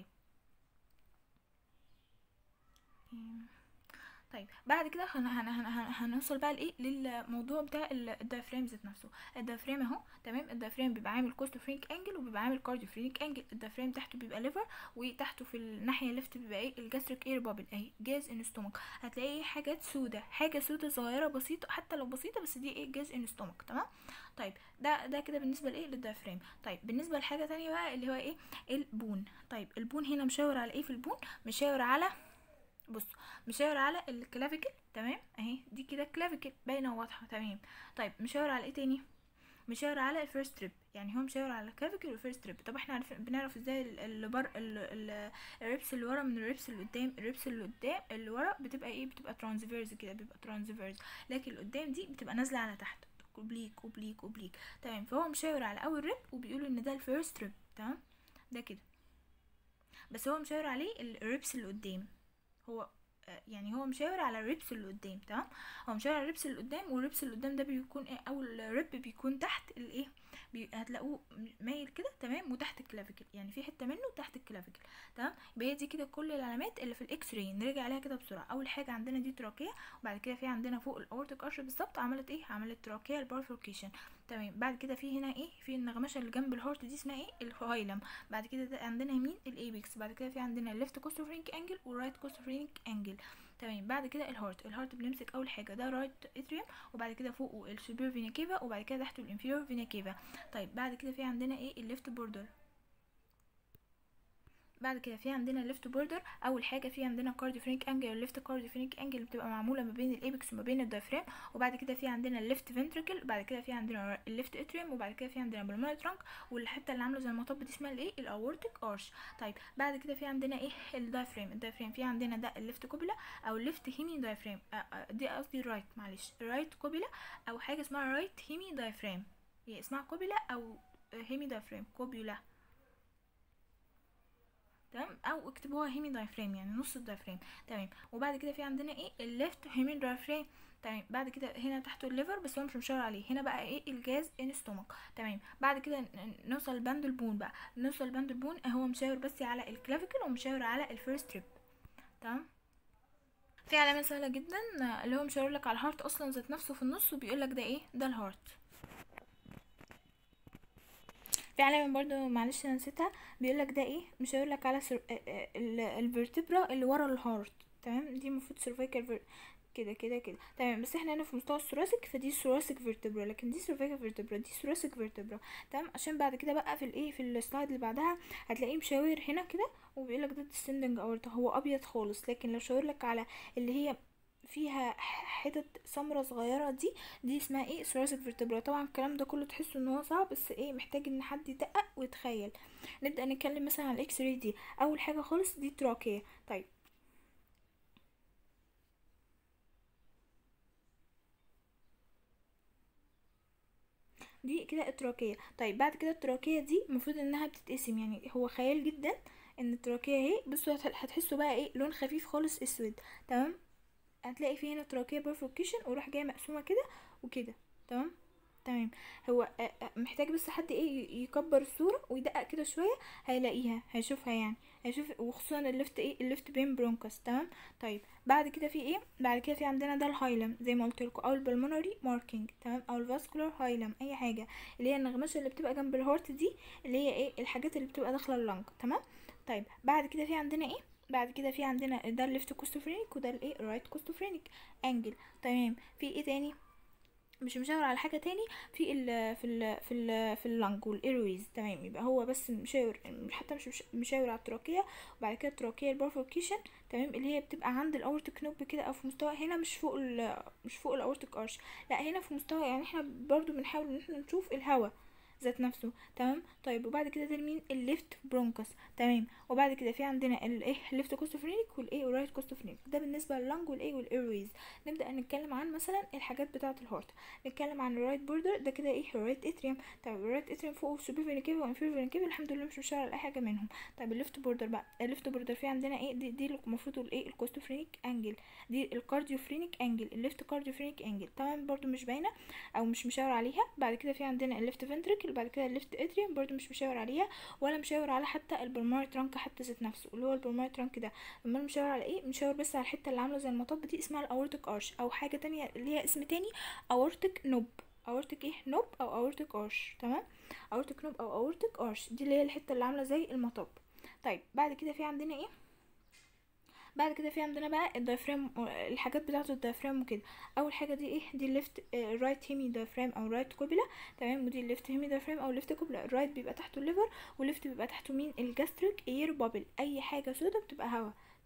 S1: طيب بعد كده هن هن هن هنوصل بقى لايه للموضوع بتاع الدايفرام ذات نفسه الدايفرام اهو تمام الدايفرام بيبقى عامل كوست فرينك انجل وبيبقى عامل كارديو فرينك انجل الدايفرام تحته بيبقى ليفر وتحته في الناحيه الليفت بيبقى ايه الجاستريك اير بابل اهي جاز ان ستومك هتلاقي حاجات سودة حاجه سودة صغيره بسيطه حتى لو بسيطه بس دي ايه جاز ان ستومك تمام طيب ده ده كده بالنسبه لايه للدايفرام طيب بالنسبه لحاجه تانية بقى اللي هو ايه البون طيب البون هنا مشاور على ايه في البون مشاور على بصوا مشاور على الكلافيكل تمام اهي دي كده كلافيكل باينه وواضحه تمام طيب مشاور على ايه تاني مشاور على الفيرست تريب يعني هو مشاور على الكلافيكل والفيرست تريب طب احنا عارفين بنعرف ازاي ال- اللي بر ال- ال- الريبس اللي ورا من الريبس اللي قدام الريبس اللي قدام اللي ورا بتبقى ايه بتبقى ترانسفيرز كده بيبقى ترانسفيرز لكن اللي قدام دي بتبقى نازله على تحت اوبليك اوبليك اوبليك تمام فهو مشاور على اول ريب وبيقول ان ده الفيرست ريب تمام ده كده بس هو مشاور عليه الريبس اللي قدام هو آه، يعني هو مشاور على الريبس اللي قدام تمام هو مشاور على الريبس اللي قدام والريبس اللي قدام ده بيكون ايه اول ريب بيكون تحت الايه بي... هتلاقوه مايل كده تمام وتحت الكلافيكل يعني في حته منه تحت الكلافيكل تمام يبقى هي دي كده كل العلامات اللي في الاكس راي نرجع عليها كده بسرعه اول حاجه عندنا دي تراكيه وبعد كده في عندنا فوق الاورتيك ارش بالظبط عملت ايه عملت تراكيه البارفوركيشن تمام بعد كده في هنا ايه في النغمشه اللي جنب الهارت دي اسمها ايه الهايلم بعد كده ده عندنا مين الايبكس بعد كده في عندنا الليفت كوستوفرينك انجل والرايت كوستوفرينك انجل تمام بعد كده الهارت الهارت بنمسك اول حاجه ده رايت اتريوم وبعد كده فوقه السوبر فينا كيفا وبعد كده تحته الانفيرور فينا كيفا طيب بعد كده في عندنا ايه الليفت بوردر بعد كده في عندنا الليفت بوردر اول حاجه في عندنا كارديو فرينك انجل الليفت كارديو فرينك انجل بتبقى معموله ما بين الايبكس وما بين الدايفرام وبعد كده في عندنا الليفت فنتركل وبعد كده في عندنا الليفت اتريوم وبعد كده في عندنا بالمونري ترانك والحته اللي عامله زي المطب دي اسمها الايه الاورتيك ارش طيب بعد كده في عندنا ايه الدايفرام الدايفرام في عندنا ده الليفت كوبيلا او الليفت هيمي دايفرام آه، آه، دي قصدي رايت معلش رايت كوبيلا او حاجه اسمها رايت هيمي دايفرام هي اسمها كوبيلا او هيمي دايفرام كوبيولا تمام او اكتبوها هيمي دايفرام يعني نص الدايفرام تمام وبعد كده في عندنا ايه الليفت هيمي دايفرام تمام بعد كده هنا تحته الليفر بس هو مش مشاور عليه هنا بقى ايه الجاز ان ستومك تمام بعد كده ن- ن- نوصل لباند البون بقى نوصل لباند البون هو مشاور بس على الكلافيكل ومشاور على الفيرست تريب تمام في علامه سهله جدا آه، اللي هو مشاور لك على الهارت اصلا ذات نفسه في النص وبيقول لك ده ايه ده الهارت في علامة برضو معلش انا نسيتها بيقولك ده ايه مش هيقولك على سر... الفرتبرا اللي ورا الهارت تمام دي المفروض سيرفيكال فر... كده كده كده تمام بس احنا هنا في مستوى الثوراسيك فدي ثوراسيك فيرتبرا لكن دي سيرفيكال فيرتبرا دي ثوراسيك فيرتبرا تمام عشان بعد كده بقى في الايه في السلايد اللي بعدها هتلاقيه مشاور هنا كده وبيقولك ده descending aorta هو ابيض خالص لكن لو شاورلك على اللي هي فيها حتت سمرة صغيرة دي دي اسمها ايه ثوراسيك فيرتبرا طبعا الكلام ده كله تحسوا ان هو صعب بس ايه محتاج ان حد يدقق ويتخيل نبدأ نتكلم مثلا عن الاكس راي دي اول حاجة خالص دي تراكية طيب دي كده التراكية طيب بعد كده التراكية دي المفروض انها بتتقسم يعني هو خيال جدا ان التراكية اهي بصوا هت- هتحسوا بقى ايه لون خفيف خالص اسود تمام هتلاقي في هنا تراكية بيرفوركيشن وراح جاية مقسومة كده وكده تمام تمام هو آه، آه، محتاج بس حد ايه ي- يكبر الصورة ويدقق كده شوية هيلاقيها هيشوفها يعني هيشوف وخصوصا الليفت ايه الليفت بين برونكس تمام طيب بعد كده في ايه بعد كده في عندنا ده الهايلم زي ما قلت لكم او البلمونري ماركينج تمام او الفاسكولار هايلم اي حاجه اللي هي النغمشه اللي بتبقى جنب الهارت دي اللي هي ايه الحاجات اللي بتبقى داخله اللنج تمام طيب بعد كده في عندنا ايه بعد كده في عندنا ده الليفت كوستوفرينيك وده الايه رايت كوستوفرينيك انجل تمام في ايه تاني مش مشاور على حاجه تاني في ال في ال في ال في اللنج والايرويز تمام يبقى هو بس مشاور حتى مش مش- مشاور على التراكيه وبعد كده التراكيه البارفوركيشن تمام اللي هي بتبقى عند الاورتيك نوب كده او في مستوى هنا مش فوق ال مش فوق الاورتيك ارش لا هنا في مستوى يعني احنا برضو بنحاول ان احنا نشوف الهواء ذات نفسه تمام طيب وبعد كده ده مين الليفت برونكس تمام وبعد كده في عندنا الايه الليفت كوستوفرينيك والايه والرايت كوستوفرينيك ده بالنسبه لللنج والايه والايرويز نبدا نتكلم عن مثلا الحاجات بتاعه الهارت نتكلم عن الرايت بوردر ده كده ايه الرايت اتريوم طيب الرايت اتريوم فوق سوبر فينيكيفا وانفير فينيكيفا الحمد لله مش مشاور على اي حاجه منهم طيب الليفت بوردر بقى الليفت بوردر في عندنا ايه دي, دي المفروض الايه الكوستوفرينيك انجل دي الكارديوفرينيك انجل الليفت كارديوفرينيك انجل تمام برضو مش باينه او مش مشاور عليها بعد كده في عندنا الليفت فنتريكل بعد كده الليفت اتريوم برضو مش مشاور عليها ولا مشاور على حتى البلماري ترانك حتى ذات نفسه اللي هو البلماري ترانك ده امال مشاور على ايه مشاور بس على الحته اللي عامله زي المطب دي اسمها الاورتيك ارش او حاجه تانية ليها اسم تاني اورتيك نوب اورتيك ايه نوب او اورتيك ارش تمام اورتيك نوب او اورتيك ارش دي اللي هي الحته اللي عامله زي المطب طيب بعد كده في عندنا ايه بعد كده في عندنا بقى الدايفرام الحاجات بتاعه الدايفرام وكده اول حاجه دي ايه دي الليفت رايت هيمي دايفرام او رايت كوبيلا تمام ودي الليفت هيمي دايفرام او ليفت كوبيلا الرايت بيبقى تحته الليفر والليفت بيبقى تحته مين الجاستريك اير بابل اي حاجه سودا بتبقى هوا تمام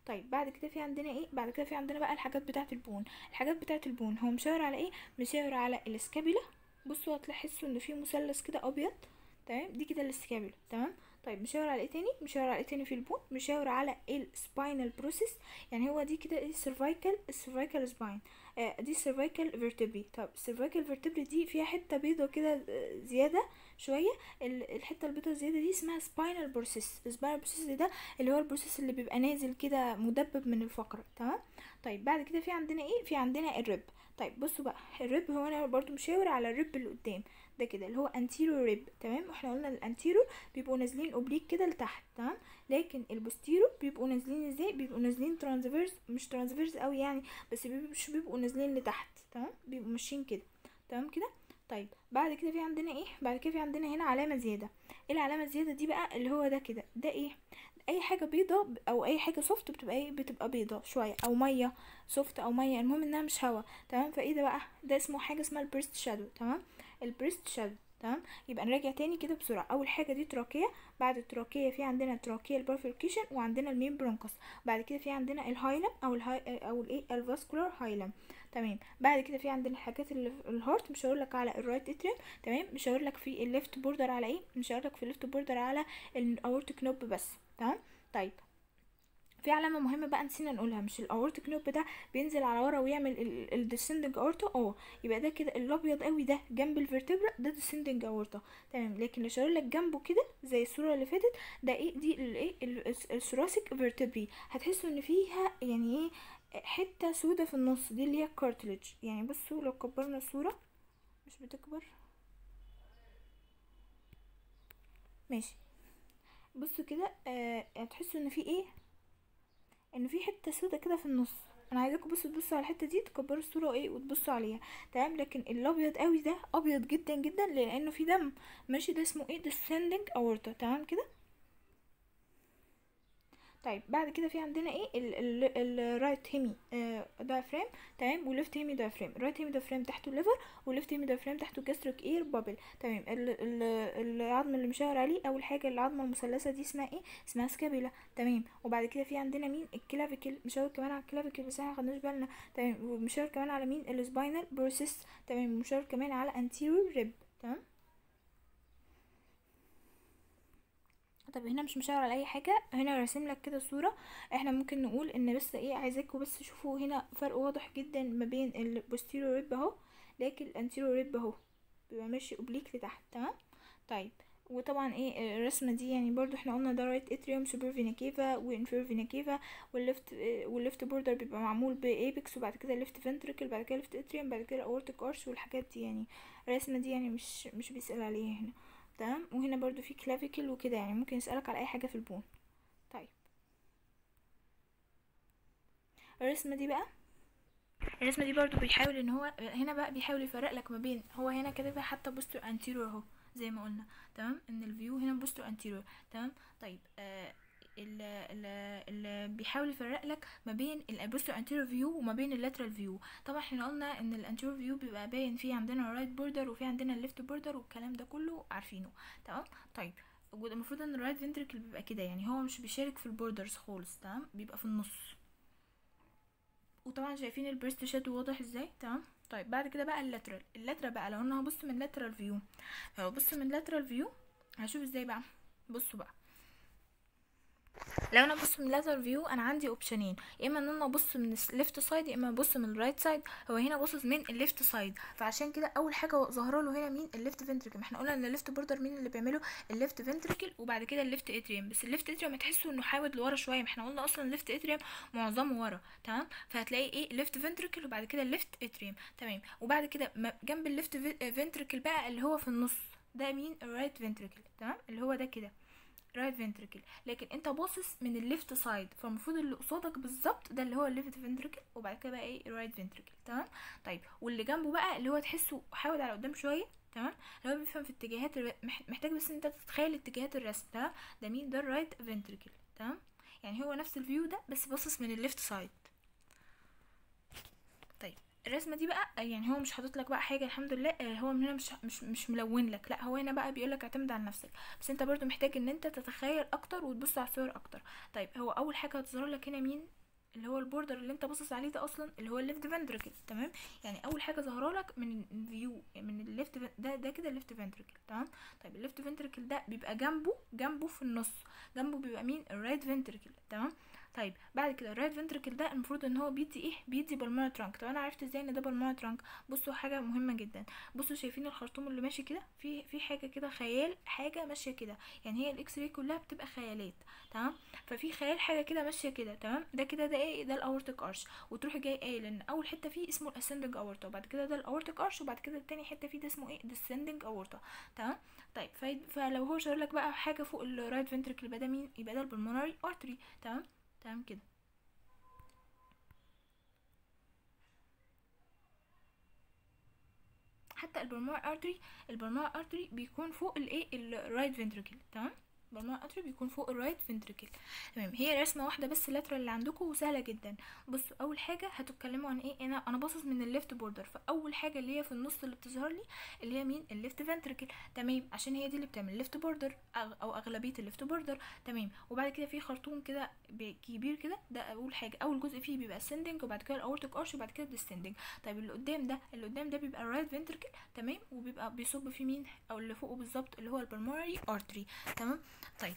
S1: طيب بعد كده في عندنا ايه بعد كده في عندنا بقى الحاجات بتاعه البون الحاجات بتاعه البون هو مشاور على ايه مشاور على الاسكابيلا بصوا هتلاحظوا ان في مثلث كده ابيض تمام دي كده الاسكابيلا تمام طيب مشاور على ايه تاني مشاور على ايه تاني في البون مشاور على السباينال بروسيس يعني هو دي كده ايه سيرفايكال السيرفايكال سباين آه دي سيرفايكال فيرتبري طب السيرفايكال فيرتبري دي فيها حته بيضه كده آه، زياده شويه ال- الحته البيضه الزياده دي اسمها سباينال بروسيس السباينال بروسيس ده اللي هو البروسيس اللي بيبقى نازل كده مدبب من الفقره تمام طيب بعد كده في عندنا ايه في عندنا الرب طيب بصوا بقى الرب هو انا برضو مشاور على الرب اللي قدام ده كده اللي هو انتيرو ريب تمام احنا قلنا الانتيرو بيبقوا نازلين اوبليك كده لتحت تمام لكن البوستيرو بيبقوا نازلين ازاي بيبقوا نازلين ترانسفيرس مش ترانسفيرس قوي يعني بس بيبقوا مش بيبقوا نازلين لتحت تمام بيبقوا ماشيين كده تمام كده طيب بعد كده في عندنا ايه بعد كده في عندنا هنا علامه زياده ايه العلامه الزياده دي بقى اللي هو ده كده ده ايه اي حاجه بيضه او اي حاجه سوفت بتبقى ايه بتبقى بيضه شويه او ميه سوفت او ميه المهم انها مش هوا تمام فايه ده بقى ده اسمه حاجه اسمها البريست شادو تمام البريست شادو تمام يبقى نراجع تاني كده بسرعه اول حاجه دي تراكيه بعد التراكيه في عندنا التراكيه البارفيركيشن وعندنا المين برونكوس بعد كده في عندنا الهايلم او الهاي او الايه الفاسكولار هايلم تمام بعد كده في عندنا الحاجات اللي في الهارت مش هقول لك على الرايت اتريم تمام مش هقول لك في الليفت بوردر على ايه مش هقول لك في الليفت بوردر على الاورتيك نوب بس تمام طيب في علامه مهمه بقى نسينا نقولها مش الاورتيك نوب ده بينزل على ورا ويعمل الديسندنج اورتا اه يبقى ده كده الابيض قوي ده جنب الفرتبرا ده ديسندنج اورتا تمام لكن لو شاور لك جنبه كده زي الصوره اللي فاتت ده ايه دي الايه الثوراسيك فيرتبري هتحسوا ان فيها يعني ايه حته سودة في النص دي اللي هي الكارتلج يعني بصوا لو كبرنا الصوره مش بتكبر ماشي بصوا كده آه هتحسوا ان في ايه ان في حته سودة كده في النص انا عايزاكم بصوا تبصوا على الحته دي تكبروا الصوره ايه وتبصوا عليها تمام لكن الابيض قوي ده ابيض جدا جدا لانه في دم ماشي ده اسمه ايه descending aorta تمام كده طيب بعد كده في عندنا ايه الرايت هيمي دايفرام تمام والليفت هيمي دايفرام الرايت هيمي دايفرام تحته الليفر والليفت هيمي دايفرام تحته جاستريك اير بابل تمام ال ال العظم اللي مشاور عليه اول حاجه العظمه المثلثه دي اسمها ايه اسمها سكابيلا تمام وبعد كده في عندنا مين الكلافيكل مشاور كمان على الكلافيكل بس احنا مخدناش بالنا تمام ومشاور كمان على مين السباينال بروسيس تمام ومشاور كمان على انتيريور ريب تمام طب هنا مش مشاور على اي حاجه هنا راسم لك كده صوره احنا ممكن نقول ان بس ايه عايزاكم بس تشوفوا هنا فرق واضح جدا ما بين البوستيريور ريب اهو لكن الانتيريور ريب اهو بيبقى ماشي اوبليك لتحت تمام طيب وطبعا ايه الرسمه دي يعني برضو احنا قلنا ده رايت اتريوم سوبر فينا كيفا وانفير فينا كيفا والليفت والليفت بوردر بيبقى معمول بايبكس وبعد كده الليفت فنتريكل بعد كده ليفت اتريوم بعد كده اورتيك ارش والحاجات دي يعني الرسمه دي يعني مش مش بيسال عليها هنا تمام وهنا برضو في كلافيكل وكده يعني ممكن يسألك على اي حاجة في البون طيب الرسمة دي بقى الرسمة دي برضو بيحاول ان هو هنا بقى بيحاول يفرق لك ما بين هو هنا كاتبها حتى بوستر انتيريور اهو زي ما قلنا تمام ان الفيو هنا بوستر انتيريور تمام طيب آه اللي بيحاول يفرق لك ما بين البوستر انتيريور فيو وما بين اللاترال فيو طبعا احنا قلنا ان الانتيريور فيو بيبقى باين فيه عندنا الرايت بوردر وفي عندنا الليفت بوردر والكلام ده كله عارفينه تمام طيب المفروض ان الرايت فنتريكل بيبقى كده يعني هو مش بيشارك في البوردرز خالص تمام بيبقى في النص وطبعا شايفين البريست شادو واضح ازاي تمام طيب بعد كده بقى اللاترال اللاترال بقى لو انا هبص من لاترال فيو لو بص من لاترال فيو هشوف ازاي بقى بصوا بقى لو انا ابص من لاتر فيو انا عندي اوبشنين يا اما ان انا ابص من الليفت سايد يا اما ابص من الرايت سايد هو هنا باصص من الليفت سايد فعشان كده اول حاجه ظاهره له هنا مين الليفت فنتريكل احنا قلنا ان الليفت بوردر مين اللي بيعمله الليفت فنتريكل وبعد كده الليفت اتريوم بس الليفت اتريوم تحسوا انه حاود لورا شويه ما احنا قلنا اصلا الليفت اتريوم معظمه ورا تمام فهتلاقي ايه الليفت فنتريكل وبعد كده الليفت اتريوم تمام وبعد كده جنب الليفت فنتريكل بقى اللي هو في النص ده مين الرايت فنتريكل تمام اللي هو ده كده رايت فنتريكل لكن انت باصص من الليفت سايد فالمفروض اللي قصادك بالظبط ده اللي هو الليفت فنتريكل وبعد كده بقى ايه الرايت فنتريكل تمام طيب واللي جنبه بقى اللي هو تحسه حاول على قدام شويه تمام اللي هو بيفهم في اتجاهات محتاج بس انت تتخيل اتجاهات الرسم تمام ده مين ده الرايت فنتريكل تمام يعني هو نفس الفيو ده بس باصص من الليفت سايد طيب الرسمه دي بقى يعني هو مش حاطط لك بقى حاجه الحمد لله آه، هو من هنا مش مش مش ملون لك لا هو هنا بقى بيقول لك اعتمد على نفسك بس انت برضو محتاج ان انت تتخيل اكتر وتبص على الصور اكتر طيب هو اول حاجه هتظهر لك هنا مين اللي هو البوردر اللي انت باصص عليه ده اصلا اللي هو الليفت فنتركل تمام يعني اول حاجه ظاهره لك من الفيو من الليفت ده ده كده الليفت فنتركل تمام طيب الليفت فنتركل ده بيبقى جنبه جنبه في النص جنبه بيبقى مين الرايت فنتركل تمام طيب بعد كده الرايت فنتركل ده المفروض ان هو بيدي ايه بيدي بالمونر ترانك طب انا عرفت ازاي ان ده بالمونر ترانك بصوا حاجه مهمه جدا بصوا شايفين الخرطوم اللي ماشي كده في في حاجه كده خيال حاجه ماشيه كده يعني هي الاكس راي كلها بتبقى خيالات تمام ففي خيال حاجه كده ماشيه كده تمام ده كده ده ايه ده الاورتيك ارش وتروحي جاي قايل ان اول حته فيه اسمه الاسندنج اورتا وبعد كده ده الاورتيك ارش وبعد كده التاني حته فيه ده اسمه ايه descending اورتا تمام طيب فايد- فلو هو شاور لك بقى حاجه فوق الرايت فنتركل يبقى ده مين يبقى ده البلمونري ارتري تمام تمام كده حتى البلمونري ارتري البلمونري ارتري بيكون فوق الايه الرايت فنتركل تمام البلمونري ارتري بيكون فوق الرايت فنتركل تمام هي رسمه واحده بس اللاترال اللي عندكم وسهله جدا بصوا اول حاجه هتتكلموا عن ايه انا انا باصص من الليفت بوردر فاول حاجه اللي هي في النص اللي بتظهر لي اللي هي مين الليفت فنتركل تمام عشان هي دي اللي بتعمل الليفت بوردر او اغلبيه الليفت بوردر تمام وبعد كده في خرطوم كده ب- كبير كده ده اول حاجه اول جزء فيه بيبقى ascending وبعد كده الاورتيك ارش وبعد كده descending طيب اللي قدام ده اللي قدام ده بيبقى الرايت فنتركل تمام وبيبقى بيصب في مين او اللي فوقه بالظبط اللي هو البلمونري ارتري تمام طيب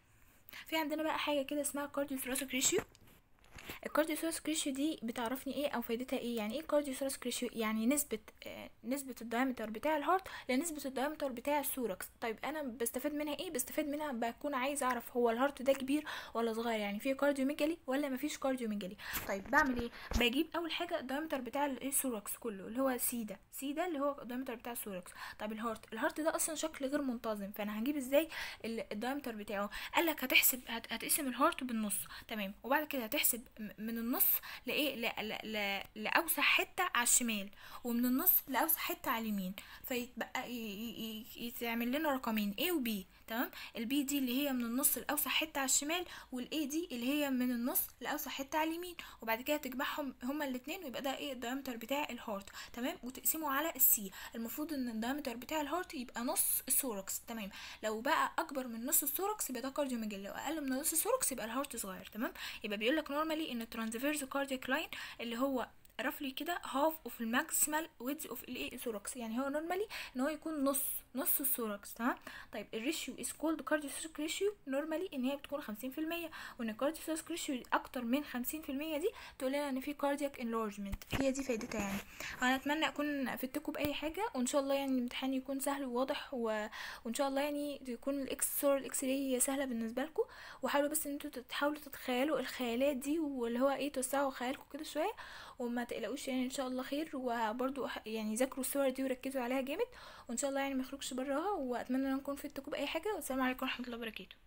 S1: في عندنا بقى حاجه كده اسمها كارديو ثوراسيك ريشيو الكارديو ثوراسيك ريشيو دي بتعرفني ايه او فايدتها ايه يعني ايه كارديو ثوراسيك ريشيو يعني نسبه آه نسبه الدايمتر بتاع الهارت لنسبه الدايمتر بتاع الثوركس طيب انا بستفاد منها ايه بستفاد منها بكون عايز اعرف هو الهارت ده كبير ولا صغير يعني فيه كارديو ميجالي ولا مفيش كارديو ميجالي طيب بعمل ايه بجيب اول حاجه الدايمتر بتاع ال- الثوركس كله اللي هو سي ده سي ده اللي هو الدايمتر بتاع الثوركس طيب الهارت الهارت ده اصلا شكل غير منتظم فانا هجيب ازاي ال- الدايمتر بتاعه قال لك هتحسب هت- هتقسم الهارت بالنص تمام وبعد كده هتحسب م- من النص لايه ل- ل- ل- لاوسع حته على الشمال ومن النص لاوسع حته على اليمين فيتبقى ي- ي- ي- يتعمل لنا رقمين A و B تمام البي دي اللي هي من النص لاوسع حته على الشمال والاي دي اللي هي من النص لاوسع حته على اليمين وبعد كده تجمعهم هما الاثنين ويبقى ده ايه الدايمتر بتاع الهارت تمام وتقسمه على السي المفروض ان الدايمتر بتاع الهارت يبقى نص الثوركس تمام لو بقى اكبر من نص الثوركس يبقى ده كارديو ميجال لو اقل من نص الثوركس يبقى الهارت صغير تمام يبقى بيقول لك نورمالي ان الترانسفيرس كاردياك لاين اللي هو رفلي كده هاف اوف الماكسيمال ويدز اوف الايه ثوركس يعني هو نورمالي ان هو يكون نص نص الثوركس تمام طيب الريشيو از كولد كارديو ريشيو نورمالي ان هي بتكون 50% وان الكارديو ريشيو اكتر من 50% دي تقول لنا ان في كاردياك انلارجمنت هي دي فايدتها يعني انا اتمنى اكون فدتكم باي حاجه وان شاء الله يعني الامتحان يكون سهل وواضح و... وان شاء الله يعني يكون الاكس صور الاكس راي سهله بالنسبه لكم وحاولوا بس ان انتوا تحاولوا تتخيلوا الخيالات دي واللي هو ايه توسعوا خيالكم كده شويه وما تقلقوش يعني ان شاء الله خير وبرضو أح- يعني ذاكروا الصور دي وركزوا عليها جامد وان شاء الله يعني ما يخرجش براها واتمنى ان أنا اكون فدتكم باي حاجه والسلام عليكم ورحمه الله وبركاته